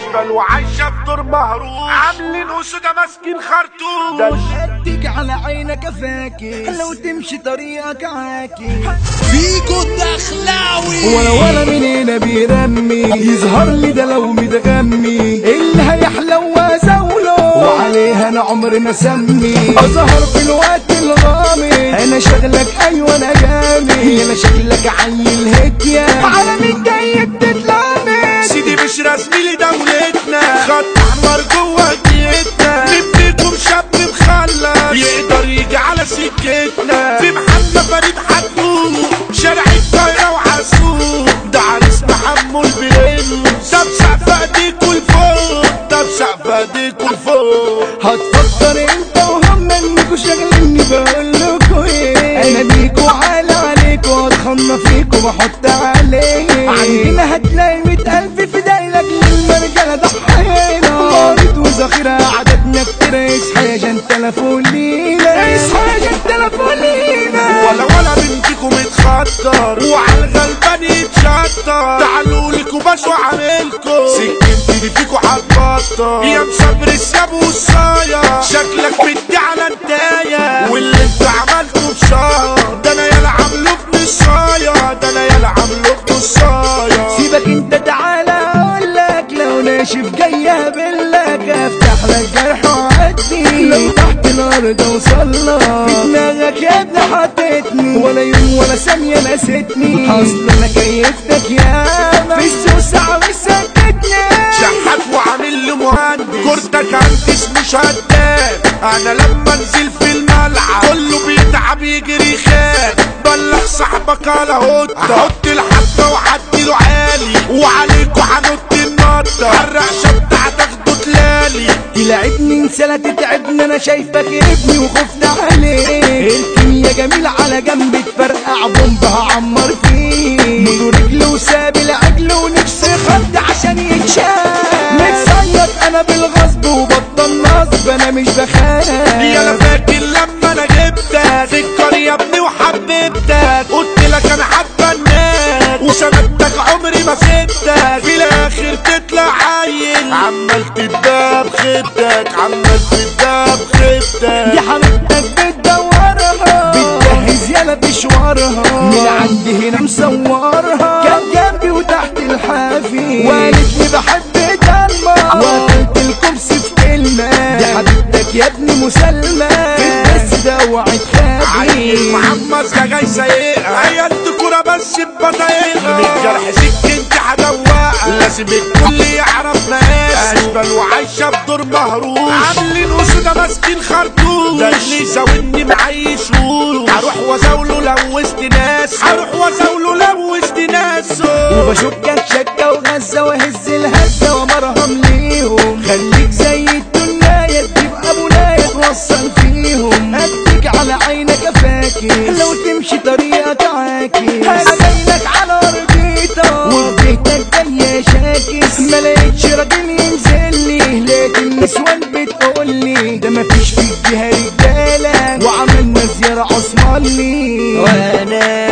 اشبال وعايشه بدور مهروس عاملين اسوده ماسكين خرطوش ده اديك على عينك افاكي لو تمشي طريقك عاكي فيكو الدخلاوي ولا ولا من هنا بيرمي يظهر لي ده لو متغمي اللي هيحلو وازوله وعليها انا عمري ما سمي اظهر في الوقت الغامض انا شغلك ايوه انا جامد انا شكلك عيل هديه على مين جاي بتتلامد سيدي مش رسمي لدولتنا خط احمر جوه جيتنا نبنيكم شاب مخلص يقدر يجي على سكتنا في محمد فريد حكوم شارع الطايره وحسوم ده عريس محمول بليل ده بسقف ايديكوا لفوق ده بسقف ايديكوا لفوق هتفكر انت وهم انكوا شاغليني بقول لكوا ايه انا بيكوا عالي عليكوا هتخنى فيكوا بحط عليه عندنا هتلاقي مية الف في دايلك للمرجله ضحينا مريض وذخيره عددنا كتير اصحى يا جن تلفون لينا اصحى يا جن تلفون لينا ولا ولا بنتكم اتخطر وعلى الغلبان يتشطر تعالوا لكم باش وعاملكم سكنتي دي فيكوا هتبطل يا مسافر الساب والصايا شكلك مدي على انتايا واللي انت عملته بشهر ده انا يالا عامله في نصايا ده انا يالا عامله في نصايا سيبك انت تعالى اقول لك لو ناشف جاي اقابلك افتح لك جرح وعدي لو تحت الارض اوصل في دماغك يا ابني حطيتني ولا يوم ولا ثانية نسيتني اصل انا كيفتك يا في السوسة وسكتني شحات وعامل لي مهندس كورتك هندس مش هداف انا لما انزل في الملعب كله بيتعب يجري خان بلغ صاحبك على هدى هحط الحبه وعديله عالي وعليكوا هنط النطه الرقشه بتاعتك تلالي تلعبني انسى لا تتعبني انا شايفك ابني وخفت عليه الكيميا جميل على جنب تفرقع بومب هعمر فيه مدو رجله وساب العجل ونفسي خد عشان يتشاف متصيد انا بالغصب وبطل نصب انا مش بخاف يا انا فاكر لما انا جبتك فكر يا ابني وحببتك قلت لك انا حابه الناس وسندتك عمري ما سبتك في الاخر تطلع عيل عمال تداب خدك عمال تداب خدك دي حبيبتك بتدورها بتجهز يالا بشوارها من عندي هنا مصورها كان جنبي وتحت الحافي وقالت لي بحب دمها وقتلت الكبس في كلمة دي حبيبتك يا ابني مسلمة بس ده وعد عيل خابي محمد ده جاي سايقها عيال كورة بس ببطايقها من الجرح سكنتي هدوقها لازم الكل يعرف مقاسي اشبال وعايشة بدور مهروس عاملين اسودة ماسكين خرطوش ده اللي زاولني معيش روح هروح وازاوله لو وسط ناس هروح وازاوله لو وسط ناس وبشكك شكة وغزة وهز الهزة ومرهم ليهم خليك زي الدنيا تجيب ابونا توصل فيهم اديك على عينك افاكي لو تمشي طريقك عاكي هسيلك على ارضيتك وبيتك جاي شاكس ما لقيتش راجل ينزل لي لقيت النسوان بتقول لي ده مفيش في الجهه رجاله وعملنا زياره عثماني وانا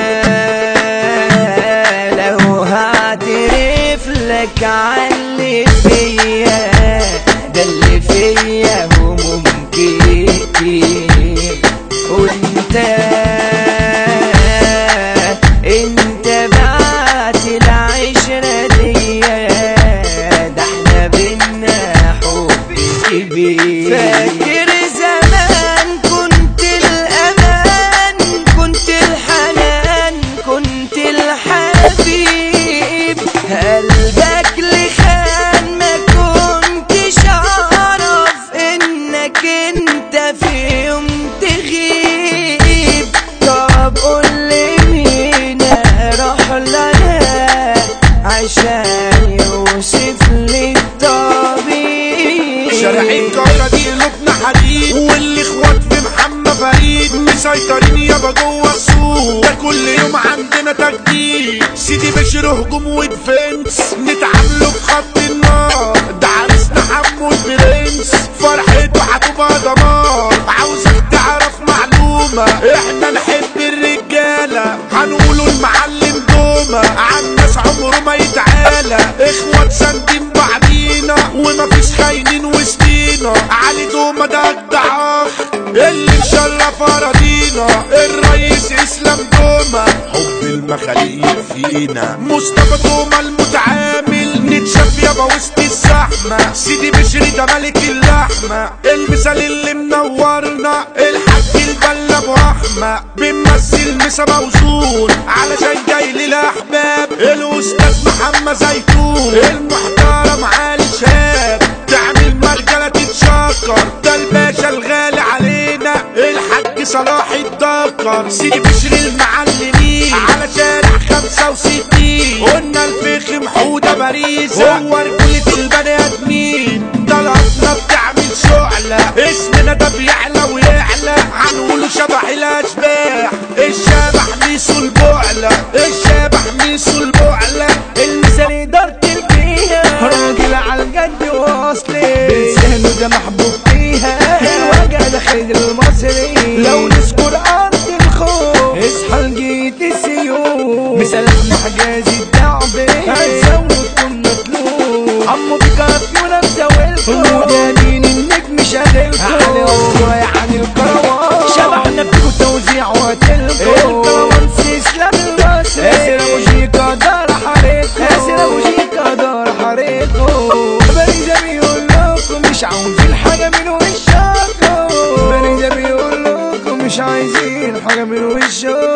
لو هعترف لك عاللي فيا ده اللي فيا وممكن كتير وانت انت بعت العشرة دي ده احنا بينا حب كبير فاكر زمان كنت الامان كنت الحنان كنت الحبيب قلبك لخان ما كنتش اعرف انك انت في يوم تغيب طب قول لي مين اروح لنا عشان يوصف لي الطبيب شارع القاهرة دي قلوبنا حديد واللي اخوات في محمد فريد مسيطرين يابا جوه السوق ده كل يوم عندنا تجديد سيدي بشر هجوم وديفنس نتعاملوا في خط النار ده عريسنا حمو البرنس فرحته هتبقى دمار عاوزك تعرف معلومة احنا نحب الرجالة هنقولوا المعلم دومة عن ناس عمره ما يتعالى اخوات ساندين بعدينا علي دوما ده اجدع اخ اللي مشرف اراضينا الرئيس اسلام دوما حب المخاليق فينا مصطفى دوما المتعامل نتشاف يابا وسط الزحمة سيدي بشري ده ملك اللحمة المثال اللي منورنا الحاج البلا ابو احمد بنمثل مسا موزون علشان جاي للاحباب الاستاذ محمد زيتون المحترم علي شاب تعمل مرجلة تتشكر ده الباشا الغالي علينا الحاج صلاح الدكر سيدي بشري المعلمين على شارع 65 قلنا الفخم حودة باريزة هو رجولة البني ادمين طلعتنا بتعمل شعلة اسمنا ده بيعلى ويعلى هنقوله شبح الاشباح الشبح ميسو البعلة الشبح ميسو البعلة المثال إدارة الجيهة راجل على الجد واصلي بلسانه ده محبوب فيها الوجع ده خالد المصري لو نذكر أرض الخوف اصحى لجيت السيوف مثال أحمد حجازي الدعبي هتزود كل مطلوب عمو بيكافيونا مساويلكم ودانين النجم شاغلكم علي أسطورة يعني الكروان شبحنا فيكم توزيع وقتلكم الكروان اسلام المصري ياسر ابو شيكا دار حريقكم ياسر ابو شيكا دار حريقكم باريزا بيقول لكم مش عاوزين حاجه من وشكم باريزا بيقول لكم مش عايزين حاجه من وشكم